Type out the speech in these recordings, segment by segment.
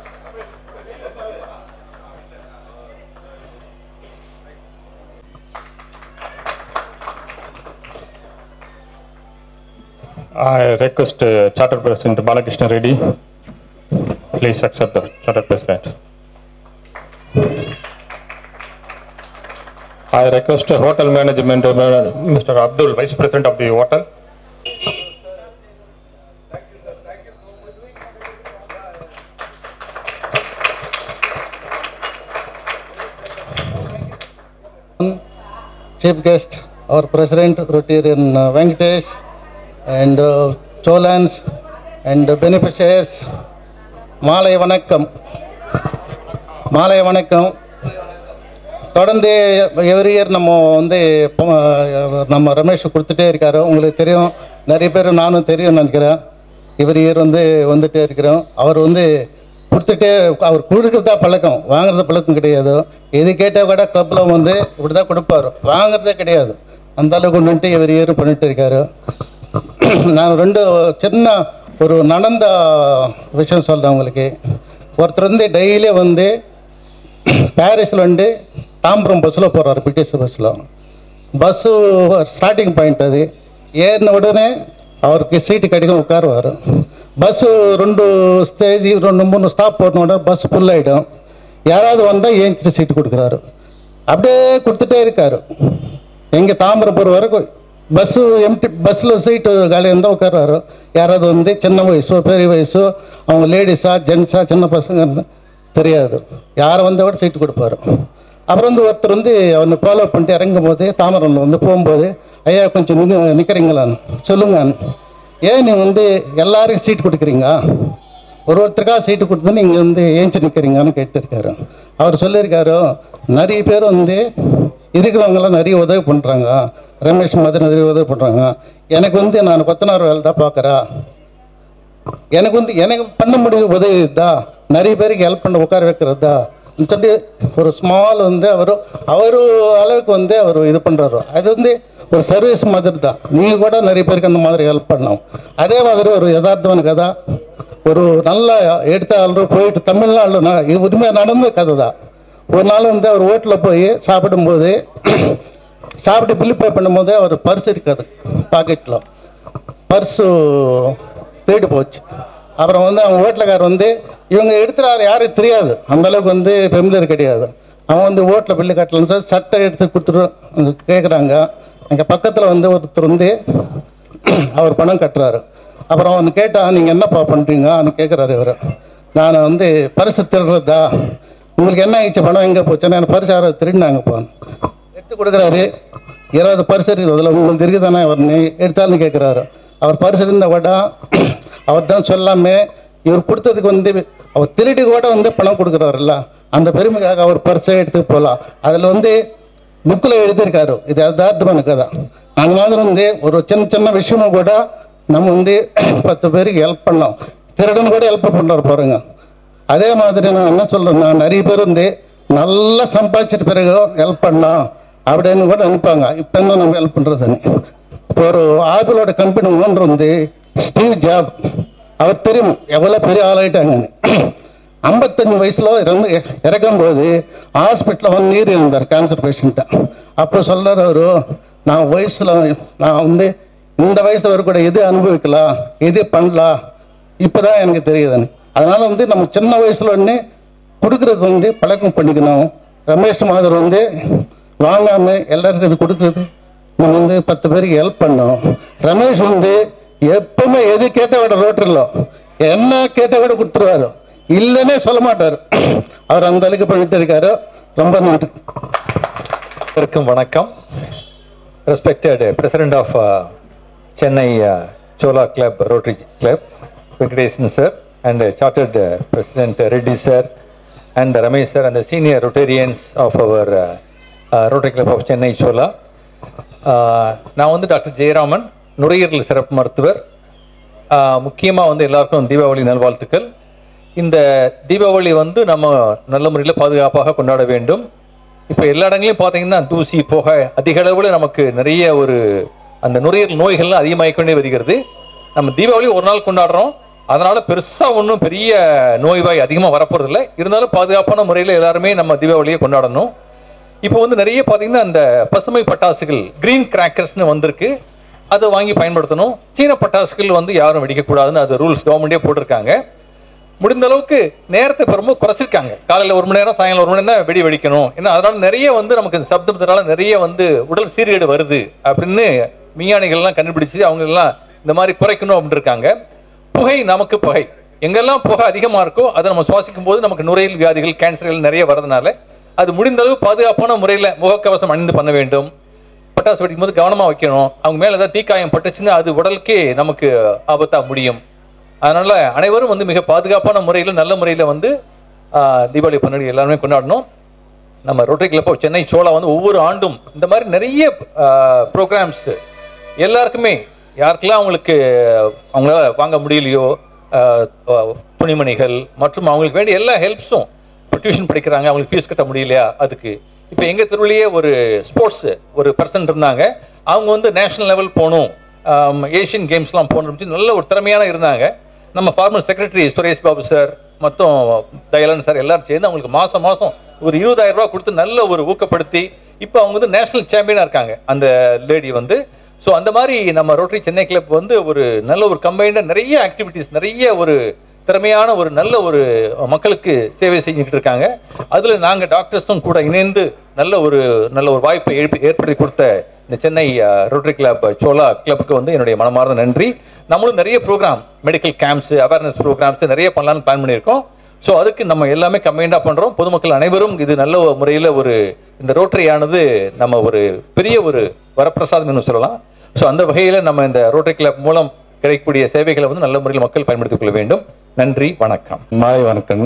I request uh, Chartered President Balakrishna Reddy, please accept the Chartered President. I request uh, Hotel Management, uh, Mr. Abdul, Vice President of the hotel. chief guest, our president, Rotarian uh, Venkatesh, and uh, Cholans, and beneficiaries, மாலை வணக்கம் மாலை வணக்கம் தொடர்ந்து every year நம்ம வந்து ப- நம்ம ரமேஷ் கொடுத்துட்டே இருக்காரு உங்களுக்கு தெரியும் நிறைய பேர் நானும் தெரியும் நினைக்கிறேன் எவ்ரி இயர் வந்து வந்துட்டே இருக்கிறோம் அவர் வந்து கொடுத்துட்டே அவர் கொடுக்குறதா பழக்கம் வாங்குறது பழக்கம் கிடையாது எது கேட்டால் கூட கிளப்பில் வந்து இப்படி தான் கொடுப்பாரு வாங்குறதே கிடையாது அந்த அளவுக்கு வந்துட்டு எவ்ரி இயர் பண்ணிட்டு இருக்காரு நான் ரெண்டு சின்ன ஒரு நடந்த விஷயம் சொல்கிறேன் உங்களுக்கு ஒருத்தர் வந்து டெய்லி வந்து பாரிஸில் வந்து தாம்பரம் பஸ்ஸில் போகிறாரு பிடிஎஸ் பஸ்ஸில் பஸ்ஸு ஸ்டார்டிங் பாயிண்ட் அது ஏறின உடனே அவருக்கு சீட்டு கிடைக்கும் உட்காருவார் பஸ்ஸு ரெண்டு ஸ்டேஜ் ரெண்டு மூணு ஸ்டாப் போன உடனே பஸ் ஃபுல் ஆகிடும் யாராவது வந்தால் ஏஞ்சிட்டு சீட்டு கொடுக்குறாரு அப்படியே கொடுத்துட்டே இருக்காரு எங்கே தாம்பரம் போகிற வரைக்கும் பஸ்ஸு எம்டி பஸ்ஸில் சீட்டு காலி இருந்தால் உட்கார்றாரு யாராவது வந்து சின்ன வயசோ பெரிய வயசோ அவங்க லேடிஸா ஜென்ஸா சின்ன பசங்க இருந்தா தெரியாது யாரை வந்தால் கூட சீட்டு கொடுப்பாரு அப்புறம் வந்து ஒருத்தர் வந்து அவனை ஃபாலோ பண்ணிட்டு இறங்கும் போது தாமரம் வந்து போகும்போது ஐயா கொஞ்சம் நின்று நிற்கிறீங்களான்னு சொல்லுங்கன்னு ஏன் நீ வந்து எல்லாருக்கும் சீட் கொடுக்குறீங்க ஒரு ஒருத்தருக்காக சீட்டு கொடுத்து நீங்கள் வந்து ஏஞ்சி நிற்கிறீங்கன்னு கேட்டிருக்காரு அவர் சொல்லியிருக்காரு நிறைய பேர் வந்து இருக்கிறவங்களாம் நிறைய உதவி பண்ணுறாங்க ரமேஷ் மாதிரி நிறைய உதவி பண்ணுறாங்க எனக்கு வந்து நான் கொத்தனார் வேலை தான் பார்க்குறேன் எனக்கு வந்து எனக்கு பண்ண முடியும் உதவி தான் நிறைய பேருக்கு ஹெல்ப் பண்ண உட்கார வைக்கிறதா சொல்லி ஒரு ஸ்மால் வந்து அவர் அவர் அளவுக்கு வந்து அவர் இது பண்ணுறாரு அது வந்து ஒரு சர்வீஸ் மாதிரி தான் நீங்கள் கூட நிறைய பேருக்கு அந்த மாதிரி ஹெல்ப் பண்ணலாம் அதே மாதிரி ஒரு யதார்த்தமான கதை ஒரு நல்ல எடுத்தாளர் போயிட்டு தமிழ்நாடு நான் இது உண்மையாக நடந்த கதை தான் ஒரு நாள் வந்து அவர் ஹோட்டலில் போய் சாப்பிடும்போது சாப்பிட்டு பில்லு பே பண்ணும்போது அவர் பர்ஸ் இருக்காது பாக்கெட்டில் பர்ஸு தேடி போச்சு அப்புறம் வந்து அவங்க ஹோட்டலுக்கார் வந்து இவங்க எடுத்துறாரு யாருக்கு தெரியாது அந்த அளவுக்கு வந்து ஃபெமிலியர் கிடையாது அவன் வந்து ஹோட்டலில் பில்லு கட்டலன்னு சொல்லி சட்டை எடுத்து கொடுத்துட்டு கேட்குறாங்க அங்கே பக்கத்தில் வந்து ஒருத்தர் வந்து அவர் பணம் கட்டுறாரு அப்புறம் அவன் கேட்டான் நீங்கள் என்னப்பா பண்ணுறீங்கன்னு கேட்குறாரு இவர் நான் வந்து பரிசு திருடுறதா உங்களுக்கு என்ன ஆயிடுச்சு பணம் எங்கே போச்சுன்னா எனக்கு பரிசு யாராவது திருடினாங்கப்பா எடுத்து கொடுக்குறாரு இருபது பரிசு இருக்குது அதில் உங்களுக்கு இருக்குதானே அவர் நீ எடுத்தாலும் கேட்குறாரு அவர் பரிசு இருந்த கூட அவர் தான் சொல்லாம இவர் கொடுத்ததுக்கு வந்து அவர் திருடி கூட வந்து பணம் கொடுக்குறாருல்ல அந்த பெருமைக்காக அவர் பரிசை எடுத்து போகலாம் அதில் வந்து புக்கில் எழுதியிருக்காரு இது யதார்த்தமான கதை அந்த மாதிரி வந்து ஒரு சின்ன சின்ன விஷயமும் கூட நம்ம வந்து பத்து பேருக்கு ஹெல்ப் பண்ணோம் திருடன் கூட ஹெல்ப் பண்ணுறாரு பாருங்க அதே மாதிரி நான் என்ன சொல்றேன்னா நிறைய பேர் வந்து நல்லா சம்பாதிச்சிட்ட பிறகு ஹெல்ப் பண்ணலாம் அப்படின்னு கூட நினைப்பாங்க இப்போ என்ன நம்ம ஹெல்ப் பண்ணுறதுன்னு இப்போ ஒரு ஆப்பிளோட கம்பெனி ஓனர் வந்து ஸ்டீவ் ஜாப் அவர் தெரியும் எவ்வளோ பெரிய ஆளாயிட்டாங்கன்னு ஐம்பத்தஞ்சு வயசுல இறந்து இறக்கும் போது ஹாஸ்பிட்டலில் வந்து நீர் இருந்தார் கேன்சர் பேஷண்ட்டை அப்போ சொல்றாரு அவரு நான் வயசுல நான் வந்து இந்த வயசு வரை கூட எது அனுபவிக்கலாம் எது பண்ணலாம் இப்போதான் எனக்கு தெரியுதுன்னு அதனால வந்து நம்ம சின்ன வயசுல ஒன்று கொடுக்கறது வந்து பழக்கம் பண்ணிக்கணும் ரமேஷ் மாதர் வந்து வாங்காம எல்லாருக்கும் இது கொடுக்குறது நம்ம வந்து பத்து பேருக்கு ஹெல்ப் பண்ணோம் ரமேஷ் வந்து எப்பவுமே எது கேட்ட விட ரோட்டரில் என்ன கேட்ட விட கொடுத்துருவாரு இல்லைன்னே சொல்ல மாட்டார் அவர் அந்த அளவுக்கு பண்ணிட்டு இருக்காரு ரொம்ப நன்றி அனைவருக்கும் வணக்கம் respected president of Chennai Chola club Rotary club Venkatesan sir and chartered president Reddy sir and Ramesh sir and senior Rotarians of our Rotary club of Chennai Chola நான் வந்து டாக்டர் ஜெயராமன் நுரையீரல் சிறப்பு மருத்துவர் முக்கியமாக வந்து எல்லாருக்கும் தீபாவளி நல்வாழ்த்துக்கள் இந்த தீபாவளி வந்து நம்ம நல்ல முறையில் பாதுகாப்பாக கொண்டாட வேண்டும் இப்போ எல்லா இடங்களையும் பார்த்தீங்கன்னா தூசி புகை அதிக அளவில் நமக்கு நிறைய ஒரு அந்த நுரையீரல் நோய்கள்லாம் அதிகமாகிக் கொண்டே வருகிறது நம்ம தீபாவளி ஒரு நாள் கொண்டாடுறோம் அதனால பெருசா ஒன்றும் பெரிய நோய்வாய் அதிகமாக வரப்போறதில்ல இருந்தாலும் பாதுகாப்பான முறையில் எல்லாருமே நம்ம தீபாவளியை கொண்டாடணும் இப்போ வந்து நிறைய பார்த்தீங்கன்னா அந்த பசுமை பட்டாசுகள் கிரீன் கிராக்கர்ஸ்னு வந்திருக்கு அதை வாங்கி பயன்படுத்தணும் சீன பட்டாசுகள் வந்து யாரும் வெடிக்கக்கூடாதுன்னு அது ரூல்ஸ் கவர்மெண்டே போட்டிருக்காங்க முடிந்த அளவுக்கு நேரத்தை இப்ப ரொம்ப குறைச்சிருக்காங்க காலையில் ஒரு மணி நேரம் சாயங்காலம் ஒரு மணி நேரம் தான் வெடி வெடிக்கணும் ஏன்னா அதனால நிறைய வந்து நமக்கு இந்த சப்தத்தினால நிறைய வந்து உடல் சீர்கேடு வருது அப்படின்னு விஞ்ஞானிகள்லாம் கண்டுபிடிச்சு அவங்க எல்லாம் இந்த மாதிரி குறைக்கணும் அப்படின்னு இருக்காங்க புகை நமக்கு புகை எங்கெல்லாம் புகை அதிகமாக இருக்கோ அதை நம்ம சுவாசிக்கும் போது நமக்கு நுரையீரல் வியாதிகள் கேன்சர்கள் நிறைய வரதுனால அது முடிந்த அளவு பாதுகாப்பான முறையில் முகக்கவசம் அணிந்து பண்ண வேண்டும் பட்டாசு வெடிக்கும் போது கவனமா வைக்கணும் அவங்க மேல ஏதாவது தீக்காயம் பட்டுச்சுன்னா அது உடலுக்கே நமக்கு ஆபத்தா முடியும் அதனால அனைவரும் வந்து மிக பாதுகாப்பான முறையில் நல்ல முறையில் வந்து ஆஹ், தீபாவளி பண்டிகை எல்லாருமே கொண்டாடணும் நம்ம Rotary club of Chennai Chola வந்து ஒவ்வொரு ஆண்டும் இந்த மாதிரி நிறைய ப்ரோக்ராம்ஸ் எல்லாருக்குமே யாருக்கெல்லாம் அவங்களுக்கு அவங்களால வாங்க முடியலையோ ஆஹ், ஆஹ், துணிமணிகள் மற்றும் அவங்களுக்கு வேண்டிய எல்லா ஹெல்ப்ஸும் இப்போ டியூஷன் படிக்கிறாங்க அவங்களுக்கு ஃபீஸ் கட்ட முடியலையா அதுக்கு இப்போ எங்கள் தெருவிலேயே ஒரு ஸ்போர்ட்ஸ் ஒரு பர்சன் இருந்தாங்க அவங்க வந்து நேஷனல் லெவல் போகணும் ஏஷியன் கேம்ஸ்லாம் போகணும் நல்ல ஒரு திறமையான இருந்தாங்க நம்ம former secretary Suresh Babu sir மொத்தம் தயலன் சார் எல்லாரும் சேர்ந்து அவங்களுக்கு மாதம் மாதம் ஒரு இருபதாயிரம் ரூபாய் கொடுத்து நல்ல ஒரு ஊக்கப்படுத்தி இப்போ அவங்க வந்து நேஷனல் சாம்பியனாக இருக்காங்க அந்த லேடி வந்து ஸோ அந்த மாதிரி நம்ம ரோட்டரி சென்னை கிளப் வந்து ஒரு நல்ல ஒரு கம்பைண்டாக நிறைய ஆக்டிவிட்டீஸ் நிறைய ஒரு திறமையான ஒரு நல்ல ஒரு மக்களுக்கு சேவை செஞ்சுட்டு இருக்காங்க அதில் நாங்கள் டாக்டர்ஸும் கூட இணைந்து நல்ல ஒரு நல்ல ஒரு வாய்ப்பை எழுப்பி ஏற்படுத்தி கொடுத்த இந்த சென்னை ரோட்டரி கிளப் சோலா கிளப்புக்கு வந்து என்னுடைய மனமார்ந்த நன்றி நம்மளும் நிறைய program medical camps awareness programs நிறைய பண்ணலாம்னு பிளான் பண்ணியிருக்கோம் ஸோ அதுக்கு நம்ம எல்லாமே கம்பைண்டாக பண்ணுறோம் பொதுமக்கள் அனைவரும் இது நல்ல முறையில் ஒரு இந்த ரோட்டரியானது நம்ம ஒரு பெரிய ஒரு வரப்பிரசாதம் என்று சொல்லலாம் ஸோ அந்த வகையில் நம்ம இந்த ரோட்டரி கிளப் மூலம் கிடைக்கக்கூடிய சேவைகளை வந்து நல்ல முறையில் மக்கள் பயன்படுத்திக் கொள்ள வேண்டும் நன்றி வணக்கம் மாலை வணக்கங்க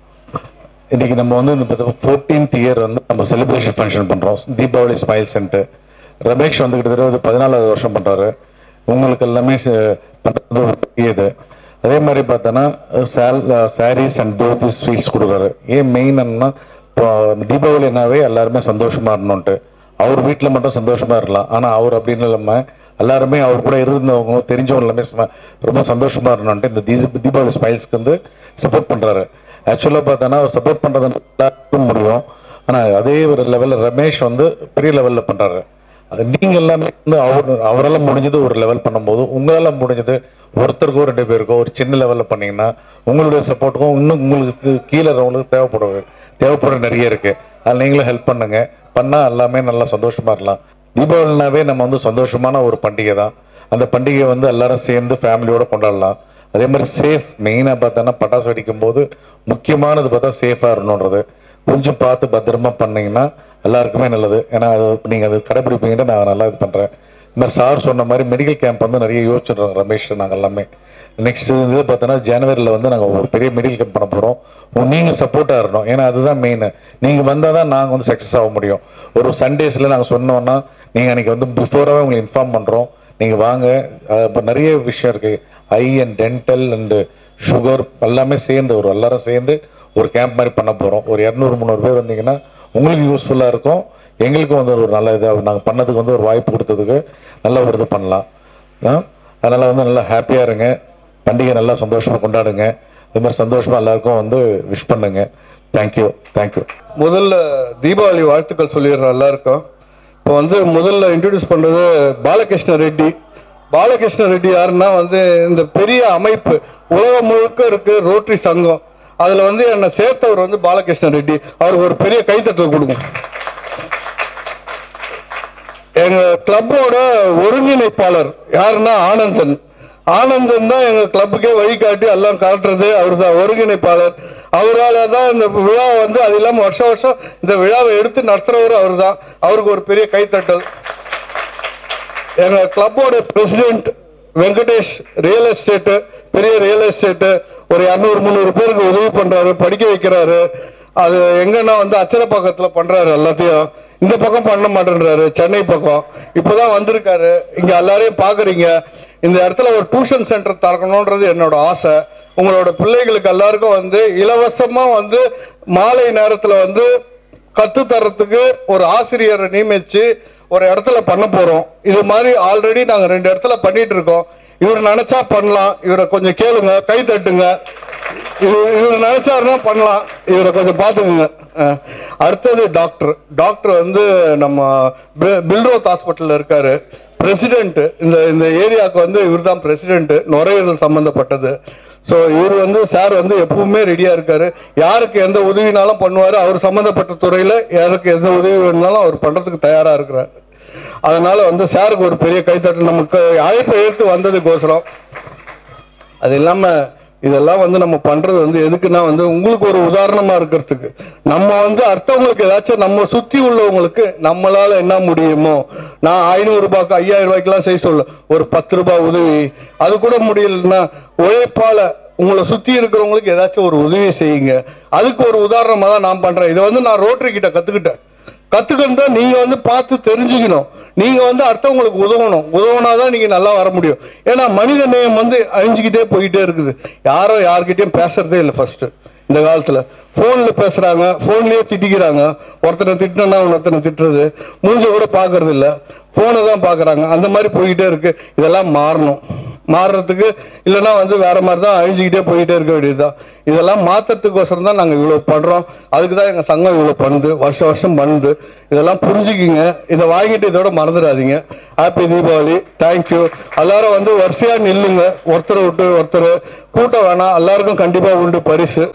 இன்னைக்கு நம்ம வந்து இந்த ஃபோர்டீன்த் இயர் வந்து நம்ம செலிப்ரேஷன் ஃபங்க்ஷன் பண்றோம் தீபாவளி ஸ்மைல் சென்டர் ரமேஷ் வந்து கிட்டத்தட்ட ஒரு பதினாலாவது வருஷம் பண்றாரு உங்களுக்கு எல்லாமே ச- பண்றது ஒரு பெரிய இது அதே மாதிரி பார்த்தோன்னா சால் சாரீஸ் அண்ட் தோத்தி ஸ்வீட்ஸ் கொடுக்குறாரு ஏன் மெயின் என்னன்னா இப்போ தீபாவளினாவே எல்லாருமே சந்தோஷமா இருந்தோன்ட்டு அவர் வீட்டில் மட்டும் சந்தோஷமா இருக்கலாம் ஆனா அவர் அப்படின்னு இல்லாம எல்லாருமே அவர் கூட இருந்தவங்க தெரிஞ்சவங்க எல்லாமே சும்மா ரொம்ப சந்தோஷமா இருந்தோன்ட்டு இந்த தீ- தீபாவளி ஸ்மைல்ஸ்க்கு வந்து சப்போர்ட் பண்றாரு ஆக்சுவலாக பார்த்தோன்னா அவர் சப்போர்ட் பண்றது எல்லாருக்கும் முடியும் ஆனா அதே ஒரு லெவலில் ரமேஷ் வந்து பெரிய லெவலில் பண்றாரு அது நீங்க எல்லாமே வந்து அவர் அவரால் முடிஞ்சது ஒரு லெவல் பண்ணும்போது உங்களால முடிஞ்சது ஒருத்தருக்கோ ரெண்டு பேருக்கோ ஒரு சின்ன லெவல்ல பண்ணீங்கன்னா உங்களுடைய சப்போர்ட்டுக்கும் இன்னும் உங்களுக்கு கீழே இருக்கவங்களுக்கு தேவைப்படுவது தேவைப்படுற நிறைய இருக்கு அதில் நீங்களும் ஹெல்ப் பண்ணுங்க பண்ணா எல்லாமே நல்லா சந்தோஷமா இருக்கலாம் தீபாவளினாவே நம்ம வந்து சந்தோஷமான ஒரு பண்டிகை தான் அந்த பண்டிகையை வந்து எல்லாரும் சேர்ந்து ஃபேமிலியோட கொண்டாடலாம் அதே மாதிரி சேஃப் மெயினாக பார்த்தோன்னா பட்டாசு வெடிக்கும் போது முக்கியமானது பார்த்தா சேஃபாக இருக்கணுன்றது கொஞ்சம் பார்த்து பத்திரமா பண்ணீங்கன்னா எல்லாருக்குமே நல்லது ஏன்னா அது நீங்கள் அது கடைபிடிப்பீங்கன்னு நான் நல்லா இது பண்ணுறேன் இந்த மாதிரி சார் சொன்ன மாதிரி மெடிக்கல் கேம்ப் வந்து நிறைய யோசிச்சிடுறோம் ரமேஷ் நாங்கள் எல்லாமே நெக்ஸ்ட் இது பார்த்தோன்னா ஜனவரியில் வந்து நாங்கள் ஒரு பெரிய மெடிக்கல் கேம்ப் பண்ண போகிறோம் நீங்கள் சப்போர்ட்டாக இருக்கணும் ஏன்னா அதுதான் மெயின் நீங்கள் வந்தால் தான் நாங்கள் வந்து சக்ஸஸ் ஆக முடியும் ஒரு சண்டேஸில் நாங்கள் சொன்னோன்னா நீங்கள் அன்றைக்கி வந்து பிஃபோராகவே உங்களுக்கு இன்ஃபார்ம் பண்ணுறோம் நீங்கள் வாங்க இப்போ நிறைய விஷயம் இருக்குது eye and dental and sugar எல்லாமே சேர்ந்து ஒரு எல்லாரும் சேர்ந்து ஒரு கேம்ப் மாதிரி பண்ண போகிறோம் ஒரு இரநூறு முந்நூறு பேர் வந்தீங்கன்னா உங்களுக்கு யூஸ்ஃபுல்லாக இருக்கும் எங்களுக்கும் வந்து ஒரு நல்ல இதாக நாங்கள் பண்ணதுக்கு வந்து ஒரு வாய்ப்பு கொடுத்ததுக்கு நல்ல ஒரு இது பண்ணலாம் ஆ? அதனால வந்து நல்லா ஹாப்பியாக இருங்க பண்டிகை நல்லா சந்தோஷமாக கொண்டாடுங்க இது மாதிரி சந்தோஷமாக எல்லாருக்கும் வந்து விஷ் பண்ணுங்க தேங்க்யூ தேங்க்யூ முதல்ல தீபாவளி வாழ்த்துக்கள் சொல்லிடுறோம் எல்லாருக்கும் இப்போ வந்து முதல்ல இன்ட்ரடியூஸ் பண்றது பாலகிருஷ்ண ரெட்டி பாலகிருஷ்ண ரெட்டி யாருன்னா வந்து இந்த பெரிய அமைப்பு உலகம் முழுக்க இருக்கு ரோட்டரி சங்கம் அதுல வந்து என்னை சேர்த்தவர் வந்து பாலகிருஷ்ண ரெட்டி அவருக்கு ஒரு பெரிய கைத்தட்டல் கொடுங்க எங்க கிளப்போட ஒருங்கிணைப்பாளர் யாருன்னா ஆனந்தன் ஆனந்தன் தான் எங்க கிளப்புக்கே வழிகாட்டி எல்லாம் காட்டுறது அவர் தான் ஒருங்கிணைப்பாளர் அவரால தான் இந்த விழா வந்து அது இல்லாம வருஷம் வருஷம் இந்த விழாவை எடுத்து நடத்துறவர் அவர் தான் அவருக்கு ஒரு பெரிய கைத்தட்டல் எங்க கிளப்போட பிரசிடென்ட் வெங்கடேஷ் ரியல் எஸ்டேட்டு பெரிய ரியல் எஸ்டேட்டு ஒரு இரநூறு முந்நூறு பேருக்கு உதவி பண்றாரு படிக்க வைக்கிறாரு அது எங்கன்னா வந்து அச்சரப்பாக்கத்துல பண்றாரு எல்லாத்தையும் இந்த பக்கம் பண்ண மாட்டேன்றாரு சென்னை பக்கம் இப்பதான் வந்திருக்காரு இங்க எல்லாரையும் பாக்குறீங்க இந்த இடத்துல ஒரு டியூஷன் சென்டர் திறக்கணுன்றது என்னோட ஆசை உங்களோட பிள்ளைகளுக்கு எல்லாருக்கும் வந்து இலவசமா வந்து மாலை நேரத்துல வந்து கத்து தர்றதுக்கு ஒரு ஆசிரியரை நியமிச்சு ஒரு இடத்துல பண்ண போறோம் இது மாதிரி ஆல்ரெடி நாங்க ரெண்டு இடத்துல பண்ணிட்டு இருக்கோம் இவர் நினைச்சா பண்ணலாம் இவரை கொஞ்சம் கேளுங்க கை தட்டுங்க இவர் இவர் நினைச்சாருன்னா பண்ணலாம் இவரை கொஞ்சம் பார்த்துக்குங்க அஹ், அடுத்தது டாக்டர் டாக்டர் வந்து நம்ம பி- பில்ரோத் ஹாஸ்பிட்டல்ல இருக்காரு பிரசிடென்ட் இந்த இந்த ஏரியாவுக்கு வந்து இவர் தான் பிரசிடென்ட் நுரையீரல் சம்பந்தப்பட்டது ஸோ இவர் வந்து சார் வந்து எப்பவுமே ரெடியா இருக்காரு யாருக்கு எந்த உதவினாலும் பண்ணுவாரு அவர் சம்பந்தப்பட்ட துறையில யாருக்கு எந்த உதவி வேணுனாலும் அவர் பண்றதுக்கு தயாரா இருக்கிறார் அதனால வந்து சாருக்கு ஒரு பெரிய கைத்தட்டல் நமக்கு அழைப்பை எடுத்து வந்ததுக்கோசரம் அது இல்லாம இதெல்லாம் வந்து நம்ம பண்றது வந்து எதுக்குன்னா வந்து உங்களுக்கு ஒரு உதாரணமா இருக்கிறதுக்கு நம்ம வந்து அடுத்தவங்களுக்கு ஏதாச்சும் நம்ம சுத்தி உள்ளவங்களுக்கு நம்மளால என்ன முடியுமோ நான் ஐநூறு ரூபாய்க்கு ஐயாயிரம் ரூபாய்க்குலாம் செய்ய சொல்ல ஒரு பத்து ரூபாய் உதவி அது கூட முடியலன்னா உழைப்பால உங்களை சுத்தி இருக்கிறவங்களுக்கு ஏதாச்சும் ஒரு உதவி செய்யுங்க அதுக்கு ஒரு உதாரணமா தான் நான் பண்றேன் இதை வந்து நான் ரோட்டரி கிட்ட கத்துக்கிட்டேன் கத்துக்கிட்டு நீங்க வந்து பார்த்து தெரிஞ்சுக்கணும் நீங்க வந்து அடுத்தவங்களுக்கு உதவணும் உதவுனாதான் நீங்க நல்லா வர முடியும் ஏன்னா மனித நேயம் வந்து அழிஞ்சுக்கிட்டே போயிட்டே இருக்குது யாரும் யார்கிட்டயும் பேசுறதே இல்லை ஃபர்ஸ்ட் இந்த காலத்துல போன்ல பேசுறாங்க போன்லயே திட்டிக்கிறாங்க ஒருத்தனை திட்டினா ஒருத்தனை திட்டுறது மூஞ்ச கூட பாக்குறது இல்ல போனை தான் பாக்குறாங்க அந்த மாதிரி போயிட்டே இருக்கு இதெல்லாம் மாறணும் மாறுறதுக்கு இல்லைன்னா வந்து வேற மாதிரி தான் அழிஞ்சுக்கிட்டே போயிட்டே இருக்க வேண்டியதுதான் இதெல்லாம் மாத்துறதுக்கோசரம் தான் நாங்கள் இவ்வளோ பண்றோம் அதுக்கு தான் எங்கள் சங்கம் இவ்வளோ பண்ணுது வருஷம் வருஷம் பண்ணுது இதெல்லாம் புரிஞ்சுக்கிங்க இதை வாங்கிட்டு இதோட மறந்துடாதீங்க ஹாப்பி தீபாவளி தேங்க்யூ எல்லாரும் வந்து வரிசையா நில்லுங்க ஒருத்தரை விட்டு ஒருத்தர் கூட்டம் வேணாம் எல்லாருக்கும் கண்டிப்பா உண்டு பரிசு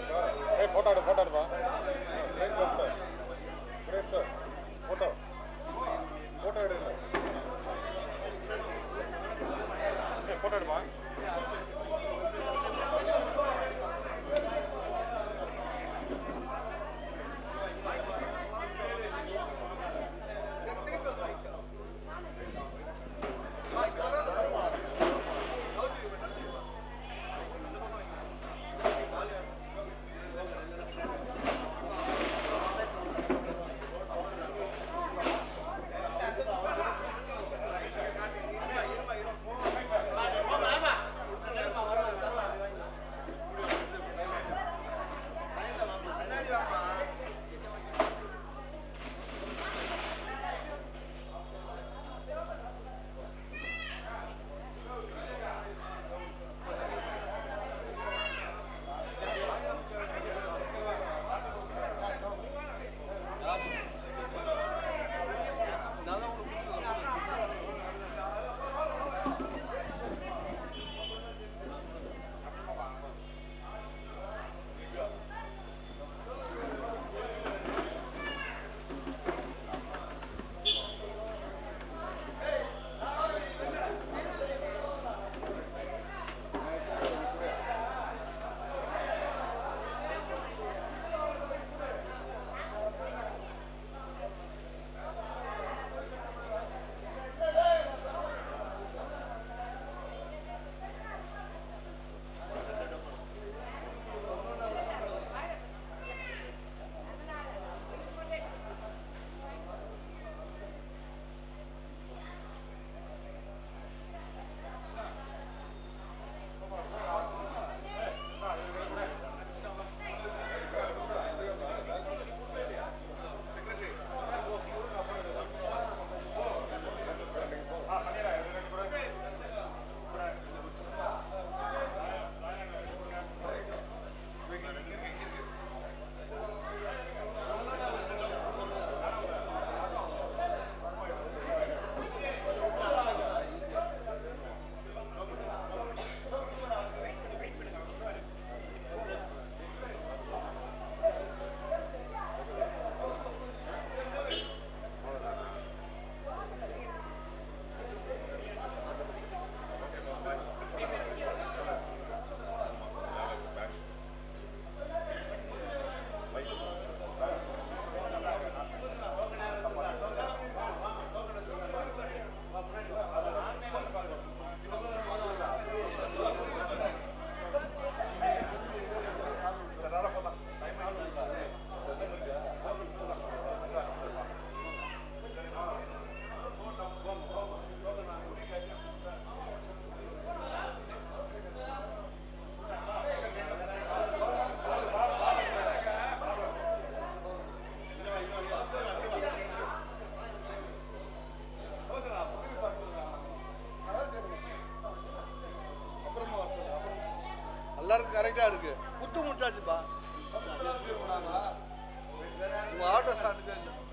எல்லாருக்கும் கரெக்டா இருக்கு குத்து முடிச்சாச்சுப்பா உங்க ஆட்டோ ஸ்டாண்டுக்கே இல்லை